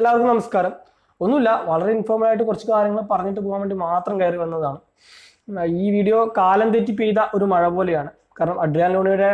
എല്ലാവർക്കും നമസ്കാരം ഒന്നുമില്ല വളരെ ഇൻഫോർമൽ ആയിട്ട് കുറച്ച് കാര്യങ്ങൾ പറഞ്ഞിട്ട് പോകാൻ വേണ്ടി മാത്രം കയറി വന്നതാണ് ഉം, ഈ വീഡിയോ കാലം തെറ്റി പെയ്ത ഒരു മഴ പോലെയാണ് കാരണം അഡ്രിയാൻ ലൂണയുടെ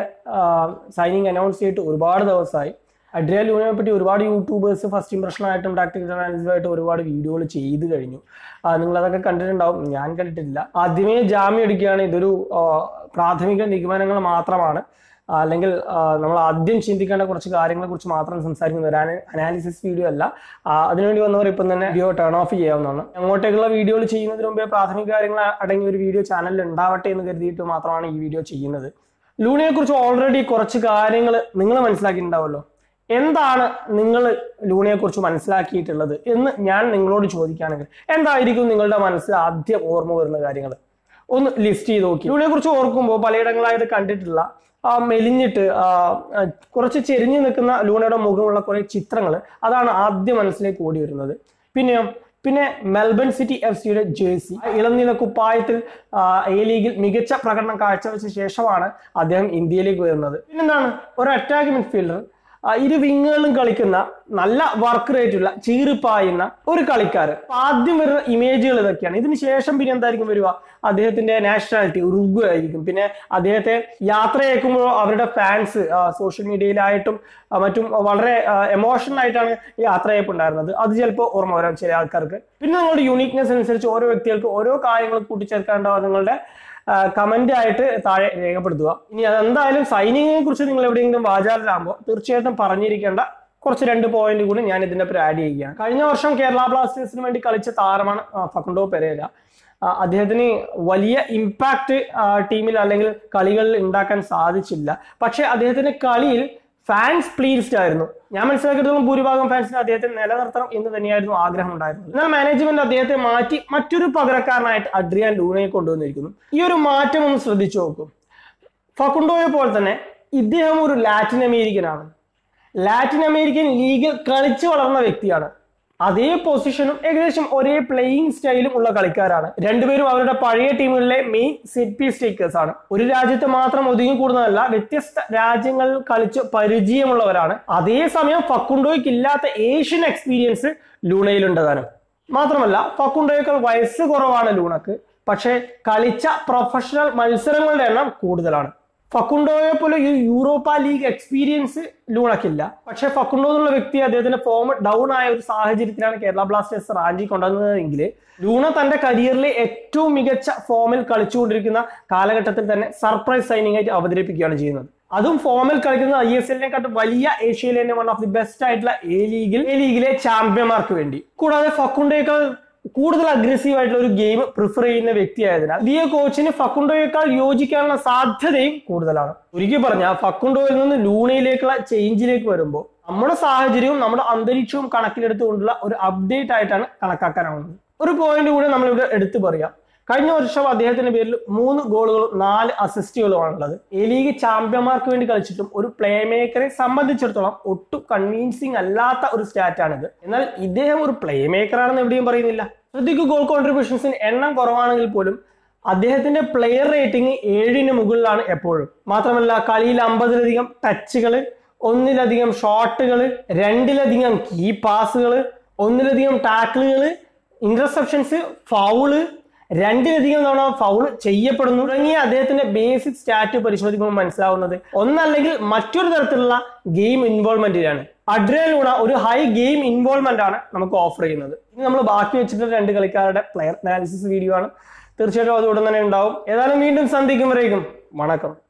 സൈനിങ് അനൗൺസ് ചെയ്തിട്ട് ഒരുപാട് ദിവസമായി അഡ്രിയാൻ ലൂണയെ പറ്റി ഒരുപാട് യൂട്യൂബേഴ്സ് ഫസ്റ്റ് ഇംപ്രഷനായിട്ടും ടാക്ടിക്കൽ അനാലിസിസുമായിട്ടും ഒരുപാട് വീഡിയോകൾ ചെയ്ത് കഴിഞ്ഞു ആ, നിങ്ങളതൊക്കെ കണ്ടിട്ടുണ്ടാവും ഞാൻ കണ്ടിട്ടില്ല ആദ്യമേ ജാമ്യം എടുക്കുകയാണ് ഇതൊരു ആ, പ്രാഥമിക നിഗമനങ്ങൾ മാത്രമാണ് ആ, അല്ലെങ്കിൽ ആ, നമ്മൾ ആദ്യം ചിന്തിക്കേണ്ട കുറച്ച് കാര്യങ്ങളെ കുറിച്ച് മാത്രം സംസാരിക്കുന്നത് ഒരു അനാലിസിസ് വീഡിയോ അല്ല ആ, അതിനുവേണ്ടി വന്നവർ ഇപ്പം തന്നെ വീഡിയോ ടേൺ ഓഫ് ചെയ്യാവുന്നതാണ് അങ്ങോട്ടേക്കുള്ള വീഡിയോകൾ ചെയ്യുന്നതിന് മുമ്പേ പ്രാഥമിക കാര്യങ്ങൾ അടങ്ങിയ ഒരു വീഡിയോ ചാനലിൽ ഉണ്ടാവട്ടെ എന്ന് കരുതിയിട്ട് മാത്രമാണ് ഈ വീഡിയോ ചെയ്യുന്നത് ലൂണിയെ കുറിച്ച് ഓൾറെഡി കുറച്ച് കാര്യങ്ങൾ നിങ്ങൾ മനസ്സിലാക്കിയിട്ടുണ്ടാവുമല്ലോ എന്താണ് നിങ്ങൾ ലൂണിയെ കുറിച്ച് മനസ്സിലാക്കിയിട്ടുള്ളത് എന്ന് ഞാൻ നിങ്ങളോട് ചോദിക്കുകയാണെങ്കിൽ എന്തായിരിക്കും നിങ്ങളുടെ മനസ്സിൽ ആദ്യം ഓർമ്മ വരുന്ന കാര്യങ്ങൾ ഒന്ന് ലിസ്റ്റ് ചെയ്ത് നോക്കി ലൂണിയെ കുറിച്ച് ഓർക്കുമ്പോൾ പലയിടങ്ങളായിട്ട് കണ്ടിട്ടുള്ള ആ മെലിഞ്ഞിട്ട് ആ, ആ, കുറച്ച് ചെരിഞ്ഞു നിൽക്കുന്ന ലൂണയുടെ മുഖമുള്ള കുറെ ചിത്രങ്ങൾ അതാണ് ആദ്യം മനസ്സിലേക്ക് ഓടി വരുന്നത് പിന്നെയോ പിന്നെ മെൽബൺ സിറ്റി എഫ് സിയുടെ ജേഴ്സി ഇളനീല കുപ്പായത്തിൽ ആ, എ ലീഗിൽ മികച്ച പ്രകടനം കാഴ്ചവെച്ച ശേഷമാണ് അദ്ദേഹം ഇന്ത്യയിലേക്ക് വരുന്നത് പിന്നെന്താണ് ഒരു അറ്റാക്ക് മിഡ്ഫീൽഡർ ആ, ഇരു വിങ്ങുകളിലും കളിക്കുന്ന നല്ല വർക്ക് റേറ്റ് ഉള്ള ചീറിപ്പായുന്ന ഒരു കളിക്കാരൻ അപ്പൊ ആദ്യം വരുന്ന ഇമേജുകൾ ഇതൊക്കെയാണ് ഇതിന് ശേഷം പിന്നെ എന്തായിരിക്കും വരിക അദ്ദേഹത്തിന്റെ നാഷണാലിറ്റി ഉറുഗു ആയിരിക്കും പിന്നെ അദ്ദേഹത്തെ യാത്രയേക്കുമ്പോൾ അവരുടെ ഫാൻസ് സോഷ്യൽ മീഡിയയിലായിട്ടും ആ, മറ്റും വളരെ എമോഷണൽ ആയിട്ടാണ് ഈ യാത്രയപ്പുണ്ടായിരുന്നത് അത് ചിലപ്പോൾ ഓർമ്മ വരാം ചില ആൾക്കാർക്ക് പിന്നെ നിങ്ങളുടെ യൂണിക്നെസ് അനുസരിച്ച് ഓരോ വ്യക്തികൾക്ക് ഓരോ കാര്യങ്ങൾ കൂട്ടിച്ചേർക്കാണ്ടാവും നിങ്ങളുടെ കമന്റ് ആയിട്ട് താഴെ രേഖപ്പെടുത്തുക ഇനി അതെന്തായാലും സൈനിങ്ങിനെ കുറിച്ച് നിങ്ങൾ എവിടെയെങ്കിലും വാചാലിലാകുമ്പോൾ തീർച്ചയായിട്ടും പറഞ്ഞിരിക്കേണ്ട കുറച്ച് രണ്ട് പോയിന്റ് കൂടി ഞാൻ ഇതിന്റെ ഒപ്പം ആഡ് ചെയ്യുകയാണ് കഴിഞ്ഞ വർഷം കേരള ബ്ലാസ്റ്റേഴ്സിന് വേണ്ടി കളിച്ച താരമാണ് ആ, ഫക്കുണ്ടോ പെരേര ആ, അദ്ദേഹത്തിന് വലിയ ഇമ്പാക്ട് ടീമിൽ അല്ലെങ്കിൽ കളികളിൽ ഉണ്ടാക്കാൻ സാധിച്ചില്ല പക്ഷെ അദ്ദേഹത്തിന്റെ കളിയിൽ ഫാൻസ് പ്ലീസ്ഡ് ആയിരുന്നു ഞാൻ മനസ്സിലാക്കിയിടത്തോളം ഭൂരിഭാഗം ഫാൻസിന് അദ്ദേഹത്തെ നിലനിർത്തണം എന്ന് തന്നെയായിരുന്നു ആഗ്രഹം ഉണ്ടായിരുന്നത് എന്നാൽ മാനേജ്മെന്റ് അദ്ദേഹത്തെ മാറ്റി മറ്റൊരു പകരക്കാരനായിട്ട് അഡ്രിയാൻ ലൂണയെ കൊണ്ടുവന്നിരിക്കുന്നു ഈ ഒരു മാറ്റം ഒന്ന് ശ്രദ്ധിച്ചു നോക്കും ഫക്കുണ്ടോയെ പോലെ തന്നെ ഇദ്ദേഹം ഒരു ലാറ്റിൻ അമേരിക്കനാണ് ലാറ്റിൻ അമേരിക്കൻ ലീഗിൽ കളിച്ചു വളർന്ന വ്യക്തിയാണ് അതേ പൊസിഷനും ഏകദേശം ഒരേ പ്ലേയിങ് സ്റ്റൈലും ഉള്ള കളിക്കാരാണ് രണ്ടുപേരും അവരുടെ പഴയ ടീമുകളിലെ മെയിൻ സെറ്റ് പീസ് ടേക്കേഴ്സ് ആണ് ഒരു രാജ്യത്ത് മാത്രം ഒതുങ്ങി കൂടുന്നതല്ല വ്യത്യസ്ത രാജ്യങ്ങളിൽ കളിച്ച് പരിചയമുള്ളവരാണ് അതേസമയം ഫക്കുണ്ടോയ്ക്ക് ഇല്ലാത്ത ഏഷ്യൻ എക്സ്പീരിയൻസ് ലൂണയിലുണ്ടതാനും മാത്രമല്ല ഫക്കുണ്ടോയേക്കാൾ വയസ്സ് കുറവാണ് ലൂണക്ക് പക്ഷേ കളിച്ച പ്രൊഫഷണൽ മത്സരങ്ങളുടെ എണ്ണം കൂടുതലാണ് ഫക്കുണ്ടോയെ പോലെ ഈ യൂറോപ്പ ലീഗ് എക്സ്പീരിയൻസ് ലൂണക്കില്ല പക്ഷെ ഫക്കുണ്ടോ എന്നുള്ള വ്യക്തി അദ്ദേഹത്തിന്റെ ഫോം ഡൗൺ ആയ ഒരു സാഹചര്യത്തിലാണ് കേരള ബ്ലാസ്റ്റേഴ്സ് റാഞ്ചി കൊണ്ടുവന്നതെങ്കിൽ ലൂണ തന്റെ കരിയറിലെ ഏറ്റവും മികച്ച ഫോമിൽ കളിച്ചുകൊണ്ടിരിക്കുന്ന കാലഘട്ടത്തിൽ തന്നെ സർപ്രൈസ് സൈനിങ് ആയിട്ട് അവതരിപ്പിക്കുകയാണ് ചെയ്യുന്നത് അതും ഫോമിൽ കളിക്കുന്ന ഐ എസ് എല്ലിനെക്കാട്ടും വലിയ ഏഷ്യയിലെ തന്നെ വൺ ഓഫ് ദി ബെസ്റ്റ് ആയിട്ടുള്ള എ ലീഗിൽ എ ലീഗിലെ ചാമ്പ്യന്മാർക്ക് വേണ്ടി കൂടാതെ ഫക്കുണ്ടയേക്കാൾ കൂടുതൽ അഗ്രസീവ് ആയിട്ടുള്ള ഒരു ഗെയിം പ്രിഫർ ചെയ്യുന്ന വ്യക്തിയായതിനാൽ പുതിയ കോച്ചിന് ഫക്കുണ്ടോയേക്കാൾ യോജിക്കാനുള്ള സാധ്യതയും കൂടുതലാണ് ഒരിക്കൽ പറഞ്ഞ ഫക്കുണ്ടോയിൽ നിന്ന് ലൂണയിലേക്കുള്ള ചേഞ്ചിലേക്ക് വരുമ്പോൾ നമ്മുടെ സാഹചര്യവും നമ്മുടെ അന്തരീക്ഷവും കണക്കിലെടുത്തുകൊണ്ടുള്ള ഒരു അപ്ഡേറ്റ് ആയിട്ടാണ് കണക്കാക്കാനാവുന്നത് ഒരു പോയിന്റ് കൂടെ നമ്മളിവിടെ എടുത്തു പറയാം കഴിഞ്ഞ വർഷം അദ്ദേഹത്തിന്റെ പേരിൽ മൂന്ന് ഗോളുകളും നാല് അസിസ്റ്റുകളുമാണുള്ളത് എ ലീഗ് ചാമ്പ്യന്മാർക്ക് വേണ്ടി കളിച്ചിട്ടും ഒരു പ്ലേ മേക്കറെ സംബന്ധിച്ചിടത്തോളം ഒട്ടും കൺവീൻസിങ് അല്ലാത്ത ഒരു സ്റ്റാറ്റാണിത് എന്നാൽ ഇദ്ദേഹം ഒരു പ്ലേ മേക്കറാണെന്ന് എവിടെയും പറയുന്നില്ല ശ്രദ്ധിക്കൂ ഗോൾ കോൺട്രിബ്യൂഷൻസിന് എണ്ണം കുറവാണെങ്കിൽ പോലും അദ്ദേഹത്തിന്റെ പ്ലെയർ റേറ്റിംഗ് ഏഴിന് മുകളിലാണ് എപ്പോഴും മാത്രമല്ല കളിയിൽ അമ്പതിലധികം ടച്ചുകൾ ഒന്നിലധികം ഷോട്ടുകൾ രണ്ടിലധികം കീ പാസുകൾ ഒന്നിലധികം ടാക്കിളുകൾ ഇന്റർസെപ്ഷൻസ് ഫൗള് രണ്ടിലധികം തവണ ഫൗൾ ചെയ്യപ്പെടുന്നു തുടങ്ങിയ അദ്ദേഹത്തിന്റെ ബേസിക് സ്റ്റാറ്റ് പരിശോധിക്കുമ്പോൾ മനസ്സിലാവുന്നത് ഒന്നല്ലെങ്കിൽ മറ്റൊരു തരത്തിലുള്ള ഗെയിം ഇൻവോൾവ്മെന്റിലാണ് അഡ്രയിലൂണ ഒരു ഹൈ ഗെയിം ഇൻവോൾവ്മെന്റ് ആണ് നമുക്ക് ഓഫർ ചെയ്യുന്നത് ഇനി നമ്മൾ ബാക്കി വെച്ചിട്ടുള്ള രണ്ട് കളിക്കാരുടെ പ്ലെയർ അനാലിസിസ് വീഡിയോ ആണ് തീർച്ചയായിട്ടും അത് ഉടൻ തന്നെ ഉണ്ടാവും ഏതായാലും വീണ്ടും സന്ധിക്കും വരേക്കും വണക്കം